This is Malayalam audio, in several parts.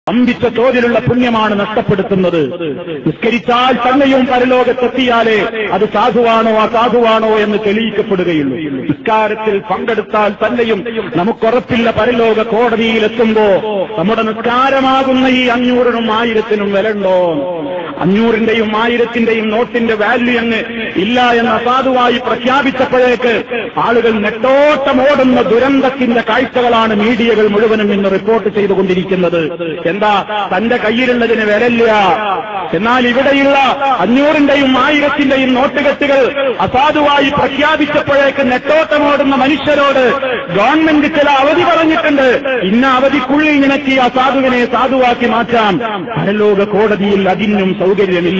അമ്പിച്ച തോതിലുള്ള പുണ്യമാണ് നഷ്ടപ്പെടുത്തുന്നത് നിസ്കരിച്ചാൽ തന്നെയും പരലോകത്തെത്തിയാലേ അത് സാധുവാണോ അസാധുവാണോ എന്ന് തെളിയിക്കപ്പെടുകയുള്ളൂ നിസ്കാരത്തിൽ പങ്കെടുത്താൽ തന്നെയും നമുക്കുറപ്പില്ല പരലോക കോടതിയിലെത്തുമ്പോ നമ്മുടെ നിസ്കാരമാകുന്ന ഈ അഞ്ഞൂറിനും ആയിരത്തിനും വിലണ്ടോ അഞ്ഞൂറിന്റെയും ആയിരത്തിന്റെയും നോട്ടിന്റെ വാല്യൂ അങ്ങ് ഇല്ല എന്ന് അസാധുവായി പ്രഖ്യാപിച്ചപ്പോഴേക്ക് ആളുകൾ നെട്ടോട്ടമോടുന്ന ദുരന്തത്തിന്റെ കാഴ്ചകളാണ് മീഡിയകൾ മുഴുവനും ഇന്ന് റിപ്പോർട്ട് ചെയ്തുകൊണ്ടിരിക്കുന്നത് എന്താ തന്റെ കയ്യിലുള്ളതിന് വിലയില്ല എന്നാൽ ഇവിടെയുള്ള അഞ്ഞൂറിന്റെയും ആയിരത്തിന്റെയും നോട്ടുകെട്ടുകൾ അസാധുവായി പ്രഖ്യാപിച്ചപ്പോഴേക്ക് നെട്ടോട്ടമോടുന്ന മനുഷ്യരോട് ഗവൺമെന്റ് ചില അവധി പറഞ്ഞിട്ടുണ്ട് ഇന്ന അവധിക്കുള്ളിൽ നിനക്ക് ഈ അസാധുവിനെ സാധുവാക്കി മാറ്റാം പരലോക കോടതിയിൽ അതിനും സൗകര്യമില്ല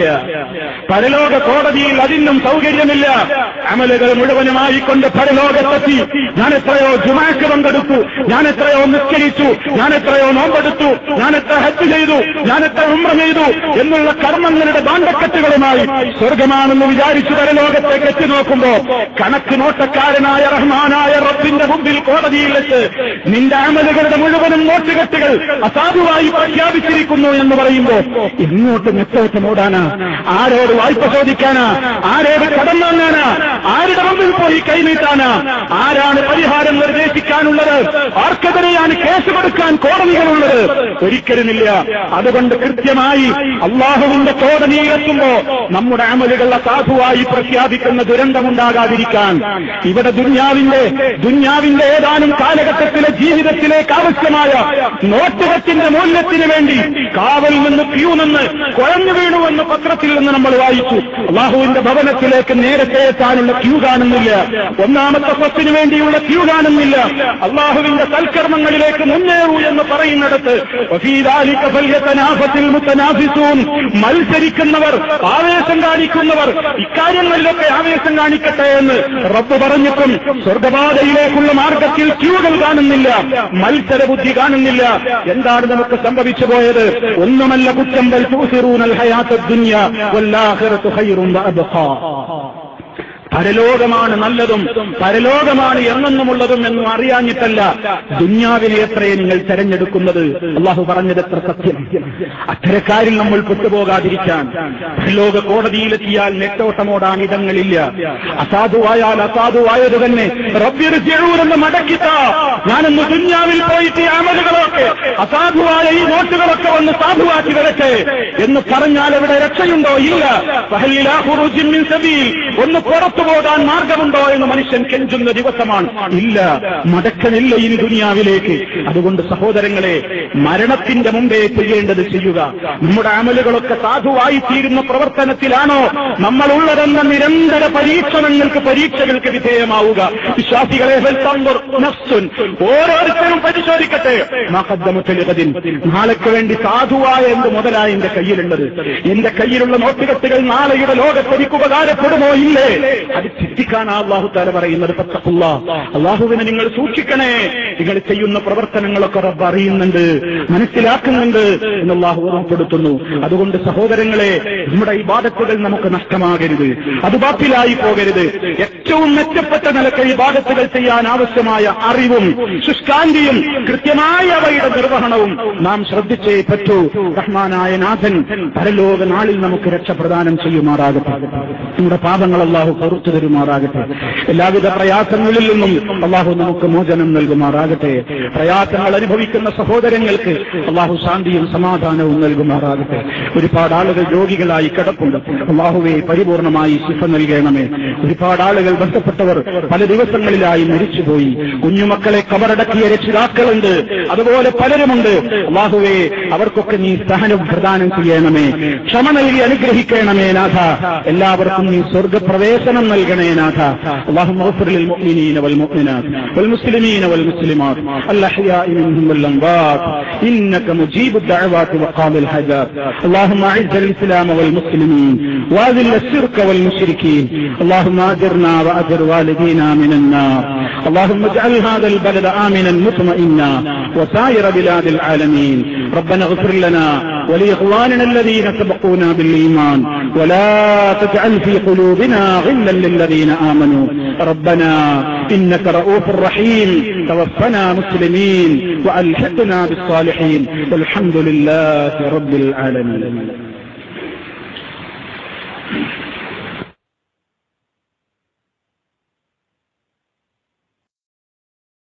പരലോക കോടതിയിൽ അതിനും സൗകര്യമില്ല അമലുകൾ മുഴുവനുമായി കൊണ്ട് പരലോകത്തെത്തി ഞാൻ എത്രയോ ജുമാക്ക് പങ്കെടുത്തു ഞാൻ എത്രയോ നിസ്കരിച്ചു ഞാൻ എത്രയോ നോമ്പെടുത്തു ഞാൻ എത്ര ഹജ്ജ് ചെയ്തു ഞാൻ എത്ര ഉമ്ര ചെയ്തു എന്നുള്ള കർമ്മങ്ങളുടെ ബാണ്ടക്കെട്ടുകളുമായി സ്വർഗമാണെന്ന് വിചാരിച്ചു പരലോകത്തേക്ക് എത്തി നോക്കുമ്പോ കണക്ക് നോട്ടക്കാരനായ റഹ്മാനായ റബ്ബിന്റെ മുമ്പിൽ കോടതിയിൽ വെച്ച് നിന്റെ അമലുകളുടെ മുഴുവനും നോട്ടുകെട്ടുകൾ അസാധുവായി പ്രഖ്യാപിച്ചിരിക്കുന്നു എന്ന് പറയുമ്പോ എങ്ങോട്ട് നെട്ടോട്ടമോടാനാ ആരോട് വായ്പ ചോദിക്കാനാ ആരോട് കടം വാങ്ങാനാ ആരുടെ മുമ്പിൽ പോയി കൈനീട്ടാനാ ആരാണ് പരിഹാരം നിർദ്ദേശിക്കാനുള്ളത് ആർക്കെതിരെയാണ് കേസ് കൊടുക്കാൻ കോടതികളുള്ളത് ഒരിക്കലുമില്ല അതുകൊണ്ട് കൃത്യമായി അള്ളാഹുവിന്റെ കോടതിയിലെത്തുമ്പോ നമ്മുടെ അമലുകൾ അസാധുവായി പ്രഖ്യാപിക്കുന്ന ദുരന്തമുണ്ടാകാതിരിക്കാൻ ഇവിടെ ദുന്യാവിന്റെ ദുന്യാവിന്റെ ഏതാനും കാലഘട്ടത്തിലെ ജീവിതത്തിലേക്ക് ആവശ്യമായ നോട്ടുകെട്ടിന്റെ മൂല്യത്തിന് വേണ്ടി കാവൽ നിന്ന് ക്യൂ നിന്ന് കുഴഞ്ഞു വീണുവെന്ന് പത്രത്തിൽ നിന്ന് നമ്മൾ വായിച്ചു അള്ളാഹുവിന്റെ ഭവനത്തിലേക്ക് നേരത്തെ എത്താനുള്ള ക്യൂ കാണുന്നില്ല ഒന്നാമത്തെ സ്വത്തിന് വേണ്ടിയുള്ള ക്യൂ കാണുന്നില്ല അള്ളാഹുവിന്റെ സൽക്കർമ്മങ്ങളിലേക്ക് മുന്നേറൂ എന്ന് പറയുന്നിടത്ത് വഫീദാലിക ഫല്യതനാഫസിൽ മുത്തനാഫിസൂൻ മത്സരിക്കുന്നവർ ആവേശം കാണിക്കുന്നവർ ഇക്കാര്യങ്ങളിലൊക്കെ ആവേശം കാണിക്കട്ടെ എന്ന് റബ്ബ് പറഞ്ഞിട്ടും സ്വർഗപാതയിലേക്കുള്ള മാർഗത്തിൽ ക്യൂകൾ കാണുന്നില്ല മത്സരബുദ്ധി കാണുന്നില്ല എന്താണ് നമുക്ക് സംഭവിച്ചു പോയത് ഒന്നുമല്ല കുറ്റം ബൽ തൂസിറൂനൽ ഹയാത്ത ദുനിയ വല്ലാഹിറത്തു ഖൈറും വഅബ്ഖാ പരലോകമാണ് നല്ലതും പരലോകമാണ് എന്നെന്നുമുള്ളതും എന്നും അറിയാഞ്ഞിട്ടല്ല ദുന്യാവിനെ എത്രയെ നിങ്ങൾ തെരഞ്ഞെടുക്കുന്നത് അള്ളാഹു പറഞ്ഞത് എത്ര സത്യം അത്തരക്കാരിൽ നമ്മൾ പെട്ടുപോകാതിരിക്കാൻ പരലോക കോടതിയിലെത്തിയാൽ നെട്ടോട്ടമോടാൻ ഇടങ്ങളില്ല അസാധുവായാൽ അസാധുവായത് തന്നെ റബ്ബിറിച്ചെഴുവെന്ന് മടക്കിത്ത ഞാനൊന്ന് ദുന്യാവിൽ പോയിട്ട് ഈ അമലുകളൊക്കെ അസാധുവായ ഈ നോട്ടുകളൊക്കെ ഒന്ന് സാധുവാക്കി വരട്ടെ എന്ന് പറഞ്ഞാൽ ഇവിടെ രക്ഷയുണ്ടോ ഇല്ല ഫഹലിലാ ഖുറൂജിൻ മിൻ സബീൽ ഒന്ന് പുറത്തു പോകാൻ മാർഗമുണ്ടോ എന്ന് മനുഷ്യൻ കെഞ്ചുന്ന ദിവസമാണ് ഇല്ല മടക്കനില്ല ഇനി ദുനിയാവിലേക്ക് അതുകൊണ്ട് സഹോദരങ്ങളെ മരണത്തിന്റെ മുമ്പേ ചെയ്യേണ്ടത് ചെയ്യുക നമ്മുടെ അമലുകളൊക്കെ സാധുവായി തീരുന്ന പ്രവർത്തനത്തിലാണോ നമ്മൾ ഉള്ളതെന്ന നിരന്തര പരീക്ഷണങ്ങൾക്ക് പരീക്ഷകൾക്ക് വിധേയമാവുക വിശ്വാസികളെ ഹെൽത്തമ്പർ നഫ്സുൻ ഓരോരുത്തരും പരിശോധിക്കട്ടെ മഹദ്ദമുത്തലിഹദിൻ നാളേക്ക് വേണ്ടി സാധുവായ എന്ത് മുതലായ എന്റെ കയ്യിലുള്ളത് എന്റെ കയ്യിലുള്ള നോട്ടുകെട്ടുകൾ നാളെയുടെ ലോകത്ത് എനിക്ക് ഉപകാരപ്പെടുമോ ഇല്ലേ അത് ചിന്തിക്കാനാ അള്ളാഹു താല പറയുന്നത് പത്തക്കുള്ള അള്ളാഹുവിനെ നിങ്ങൾ സൂക്ഷിക്കണേ നിങ്ങൾ ചെയ്യുന്ന പ്രവർത്തനങ്ങളൊക്കെ റബ്ബ് അറിയുന്നുണ്ട് മനസ്സിലാക്കുന്നുണ്ട് എന്ന് അള്ളാഹു ഓർമ്മപ്പെടുത്തുന്നു അതുകൊണ്ട് സഹോദരങ്ങളെ നമ്മുടെ ഈ ബാധത്തുകൾ നമുക്ക് നഷ്ടമാകരുത് അത് ബാത്തിലായി പോകരുത് ഏറ്റവും മെച്ചപ്പെട്ട നിലക്ക് ഈ ബാധത്തുകൾ ചെയ്യാൻ ആവശ്യമായ അറിവും ശുഷ്കാന്തിയും കൃത്യമായ അവയുടെ നിർവഹണവും നാം ശ്രദ്ധിച്ചേ പറ്റൂ റഹ്മാനായ നാഥൻ പരലോക നാളിൽ നമുക്ക് രക്ഷ പ്രദാനം ചെയ്യുമാറാകട്ടെ നമ്മുടെ പാപങ്ങൾ അള്ളാഹു പുറത്തു തരുമാറാകട്ടെ എല്ലാവിധ പ്രയാസങ്ങളിൽ നിന്നും അള്ളാഹു നമുക്ക് മോചനം നൽകുമാറാകട്ടെ പ്രയാസങ്ങൾ അനുഭവിക്കുന്ന സഹോദരങ്ങൾക്ക് അള്ളാഹു ശാന്തിയും സമാധാനവും നൽകുമാറാകട്ടെ ഒരുപാട് ആളുകൾ രോഗികളായി കിടപ്പുണ്ട് അള്ളാഹുവെ പരിപൂർണമായി ശിഫ നൽകണമേ ഒരുപാട് ആളുകൾ ബന്ധപ്പെട്ടവർ പല ദിവസങ്ങളിലായി മരിച്ചുപോയി കുഞ്ഞുമക്കളെ കബറടക്കിയ രക്ഷിതാക്കളുണ്ട് അതുപോലെ പലരുമുണ്ട് അള്ളാഹുവെ അവർക്കൊക്കെ നീ സഹനം പ്രദാനം ചെയ്യണമേ ക്ഷമ നൽകി അനുഗ്രഹിക്കണമേ നാഥ എല്ലാവർക്കും നീ സ്വർഗപ്രവേശനം നൽകണേ നാഥ اللهم اغفر للمؤمنين والمؤمنات والمسلمين والمسلمات الأحياء منهم والأموات إنك مجيب الدعوات وقاضي الحاجات اللهم أعز الإسلام والمسلمين وأذل الشرك والمشركين اللهم أجرنا وأجر والدينا من النار اللهم اجعل هذا البلد آمنا مطمئنا وسائر بلاد العالمين ربنا اغفر لنا ولإخواننا الذين سبقونا بالإيمان ولا تجعل في قلوبنا غلا للذين آمنوا ربنا إنك رؤوف رحيم توفنا مسلمين وألحقنا بالصالحين والحمد لله رب العالمين